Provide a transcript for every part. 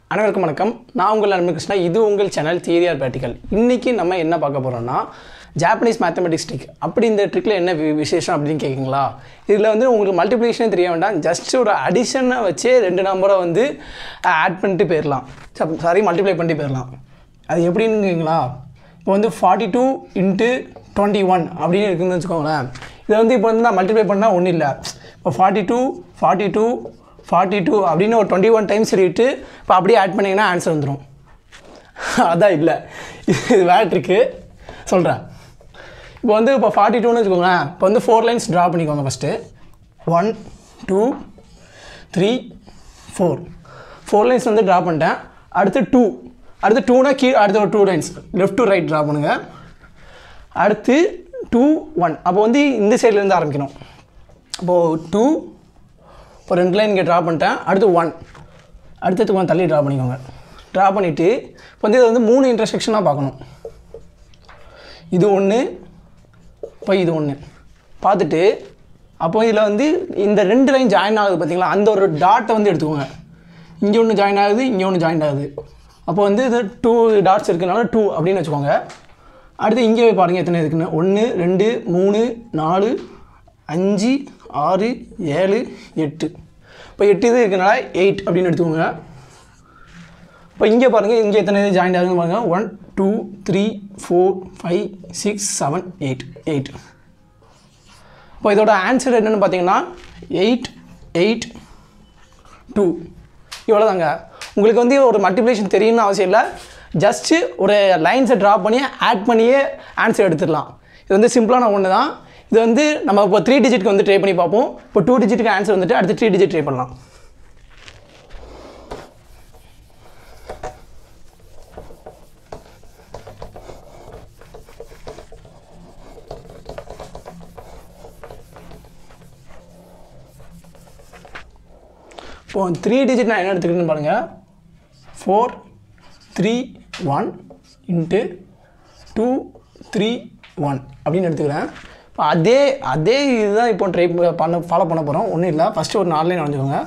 அனைவருக்கும் வணக்கம் நான் உங்கள் அன்பு கிருஷ்ணா இது உங்கள் சேனல் தியரியார் ப்ராக்டிக்கல் இன்றைக்கி நம்ம என்ன பார்க்க போகிறோம்னா ஜாப்பனீஸ் மேத்தமெட்டிக்ஸ் ட்ரிக் அப்படி இந்த ட்ரிக்கில் என்ன வி- விசேஷம் அப்படின்னு கேட்குங்களா இதில் வந்து உங்களுக்கு மல்டிப்ளிகேஷனே தெரிய வேண்டாம் ஜஸ்ட் ஒரு அடிஷனை வச்சே ரெண்டு நம்பரை வந்து ஆட் பண்ணிட்டு போயிடலாம் சாரி மல்டிப்ளை பண்ணிட்டு போயிடலாம் அது எப்படின்னுங்களா இப்போ வந்து forty two into twenty one அப்படின்னு இருக்குன்னு வச்சுக்கோங்களேன் இதை வந்து இப்போ வந்து நான் மல்டிப்ளை பண்ணால் ஒன்றும் இல்லை இப்போ forty two forty two forty two அப்படின்னு ஒரு டுவெண்ட்டி ஒன் டைம்ஸ் சொல்லிட்டு இப்போ அப்படியே ஆட் பண்ணிங்கன்னா ஆன்சர் வந்துடும் அதான் இல்லை இது வேற ட்ரிக்கு சொல்கிறேன் இப்போ வந்து இப்போ ஃபார்ட்டி டூன்னு வச்சுக்கோங்களேன் இப்போ வந்து ஃபோர் லைன்ஸ் ட்ரா பண்ணிக்கோங்க first one two three four four lines வந்து ட்ரா பண்ணிட்டேன் அடுத்து டூ அடுத்து டூனா கீ அடுத்து ஒரு two lines left to right draw பண்ணுங்கள் அடுத்து டூ ஒன் அப்போ வந்து இந்த சைட்லேருந்து ஆரம்பிக்கணும் அப்போது டூ இப்போ ரெண்டு லைன் இங்கே ட்ரா பண்ணிட்டேன் அடுத்து ஒன் அடுத்தது கொஞ்சம் தள்ளி ட்ரா பண்ணிக்கோங்க ட்ரா பண்ணிவிட்டு இப்போ வந்து இதை வந்து மூணு இன்டர்செக்ஷனாக பார்க்கணும் இது ஒன்று இப்போ இது ஒன்று பார்த்துட்டு அப்போ இதில் வந்து இந்த ரெண்டு லைன் ஜாயின் ஆகுது பார்த்தீங்களா அந்த ஒரு டாட்டை வந்து எடுத்துக்கோங்க இங்கே ஒன்று ஜாயின் ஆகுது இங்கே ஒன்று ஜாயின் ஆகுது அப்போ வந்து இது டூ டாட்ஸ் இருக்கனால டூ அப்படின்னு வச்சுக்கோங்க அடுத்து இங்கே போய் பாருங்கள் எத்தனை இருக்குன்னு ஒன்று ரெண்டு மூணு நாலு அஞ்சு ஆறு ஏழு எட்டு இப்போ எட்டு இது இருக்கனால எயிட் அப்படின்னு எடுத்துக்கோங்க இப்போ இங்கே பாருங்கள் இங்கே எத்தனை இது ஜாயின் ஆகுதுன்னு பாருங்கள் one two three four five six seven eight eight இப்போ இதோட ஆன்சர் என்னென்னு பார்த்தீங்கன்னா எயிட் எயிட் டூ இவ்வளோதாங்க உங்களுக்கு வந்து ஒரு மல்டிப்ளிகேஷன் தெரியணும்னு அவசியம் இல்லை ஜஸ்ட்டு ஒரு லைன்ஸை ட்ரா பண்ணி ஆட் பண்ணியே ஆன்சர் எடுத்துடலாம் இது வந்து சிம்பிளான ஒன்று தான் இது வந்து நம்ம இப்போ த்ரீ டிஜிட்க்கு வந்து ட்ரை பண்ணி பார்ப்போம் இப்போ டூ டிஜிட்டுக்கு ஆன்சர் வந்துட்டு அடுத்து த்ரீ டிஜிட் ட்ரை பண்ணலாம் இப்போ த்ரீ டிஜிட் நான் என்ன எடுத்துக்கிட்டேன்னு பாருங்கள் four three one into two three one அப்படின்னு எடுத்துக்கிறேன் இப்போ அதே அதே இதுதான் இப்போ ட்ரை பண்ண ஃபாலோ பண்ண போகிறோம் ஒன்றும் இல்லை ஃபஸ்ட்டு ஒரு நாலு லைன் வரைஞ்சிக்கோங்க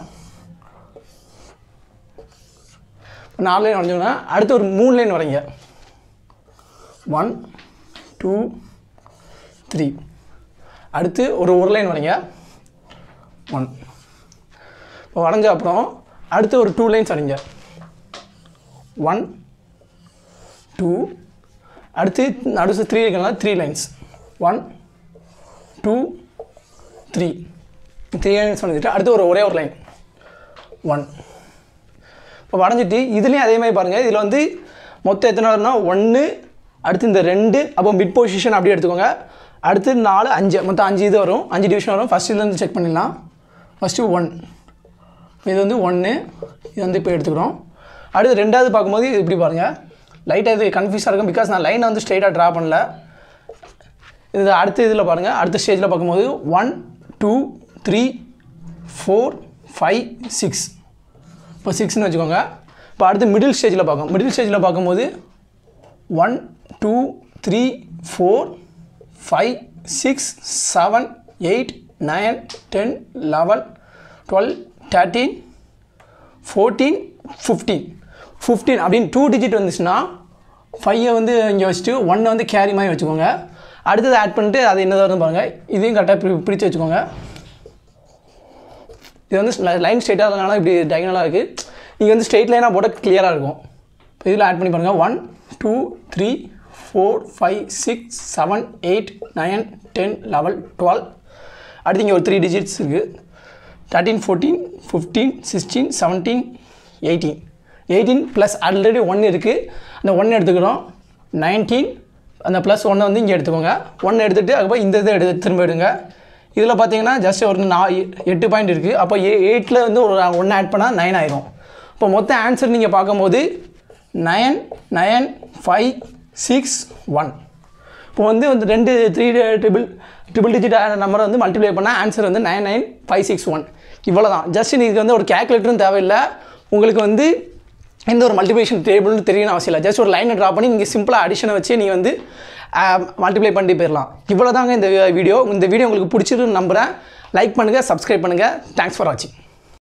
இப்போ நாலு லைன் வரைஞ்சிக்கோங்க அடுத்து ஒரு மூணு லைன் வரைங்க ஒன் டூ த்ரீ அடுத்து ஒரு ஒரு லைன் வரைங்க ஒன் இப்போ வரைஞ்ச அப்புறம் அடுத்து ஒரு டூ லைன்ஸ் வரைங்க ஒன் டூ அடுத்து அடுத்து த்ரீ இருக்கனால three lines one two three three lines வந்துட்டு அடுத்து ஒரு ஒரே ஒரு லைன் ஒன் இப்போ வரைஞ்சிட்டு இதுலேயும் அதே மாதிரி பாருங்கள் இதில் வந்து மொத்தம் எத்தனை வரும்னா ஒன்று அடுத்து இந்த ரெண்டு அப்போ மிட் பொசிஷன் அப்படியே எடுத்துக்கோங்க அடுத்து நாலு அஞ்சு மொத்தம் அஞ்சு இது வரும் அஞ்சு டிவிஷன் வரும் ஃபஸ்ட் இதுலேருந்து செக் பண்ணிடலாம் ஃபஸ்ட்டு ஒன் இது வந்து ஒன்று இது வந்து இப்போ எடுத்துக்கிறோம் அடுத்து ரெண்டாவது பார்க்கும்போது இது இப்படி பாருங்கள் லைட்டாக இது கன்ஃபியூஸாக இருக்கும் பிகாஸ் நான் லைனை வந்து ஸ்ட்ரைட்டாக ட்ரா பண்ணல இது அடுத்த இதில் பாருங்கள் அடுத்த ஸ்டேஜில் பார்க்கும்போது one two three four five six இப்போ சிக்ஸ்னு வச்சுக்கோங்க இப்போ அடுத்து மிடில் ஸ்டேஜில் பார்க்கும் மிடில் ஸ்டேஜில் பார்க்கும்போது one two three four five six seven eight nine ten eleven twelve thirteen fourteen fifteen fifteen அப்படின்னு டூ டிஜிட் வந்துச்சுன்னா ஃபைவை வந்து இங்கே வச்சுட்டு ஒன்னை வந்து கேரி மாதிரி வச்சுக்கோங்க அடுத்தது ஆட் பண்ணிட்டு அது என்னதாக வருதுன்னு பாருங்கள் இதையும் கரெக்டாக பிரி பிரித்து வச்சுக்கோங்க இது வந்து லைன் ஸ்ட்ரெயிட்டாக இருந்தனால இப்படி டைகனலாக இருக்குது நீங்கள் வந்து ஸ்ட்ரெயிட் லைனாக போட்டால் கிளியராக இருக்கும் இப்போ இதில் ஆட் பண்ணி பாருங்கள் one two three four five six seven eight nine ten eleven twelve அடுத்து இங்கே ஒரு த்ரீ டிஜிட்ஸ் இருக்குது thirteen fourteen fifteen sixteen seventeen eighteen eighteen plus already one இருக்குது அந்த ஒன்று எடுத்துக்கிறோம் நைன்டீன் அந்த ப்ளஸ் ஒன்றை வந்து இங்கே எடுத்துக்கோங்க ஒன்று எடுத்துகிட்டு அதுக்கப்புறம் இந்த இதை எடுத்து திரும்ப எடுங்க இதில் பார்த்தீங்கன்னா ஜஸ்ட் ஒரு நா எட்டு பாயிண்ட் இருக்குது அப்போ ஏ எயிட்டில் வந்து ஒரு ஒன்று ஆட் பண்ணால் நைன் ஆயிரும் இப்போ மொத்த ஆன்சர் நீங்கள் பார்க்கும்போது nine nine five six one இப்போ வந்து வந்து ரெண்டு த்ரீ ட்ரிபிள் ட்ரிபிள் டிஜிட் நம்பரை வந்து மல்டிப்ளை பண்ணால் ஆன்சர் வந்து nine nine five six one இவ்வளோ தான் ஜஸ்ட் இதுக்கு வந்து ஒரு கேல்குலேட்டரும் தேவையில்லை உங்களுக்கு வந்து எந்த ஒரு மல்டிப்ளிகேஷன் டேபிள்னு தெரியணும் அவசியம் இல்லை ஜஸ்ட் ஒரு லைனை ட்ரா பண்ணி நீங்கள் சிம்பிளாக அடிஷனை வச்சு நீங்கள் வந்து மல்டிப்ளை பண்ணிட்டு போயிடலாம் இவ்வளோ தாங்க இந்த வீடியோ இந்த வீடியோ உங்களுக்கு பிடிச்சிருன்னு நம்புகிறேன் லைக் பண்ணுங்கள் சப்ஸ்கிரைப் பண்ணுங்கள் தேங்க்ஸ் ஃபார் வாட்சிங்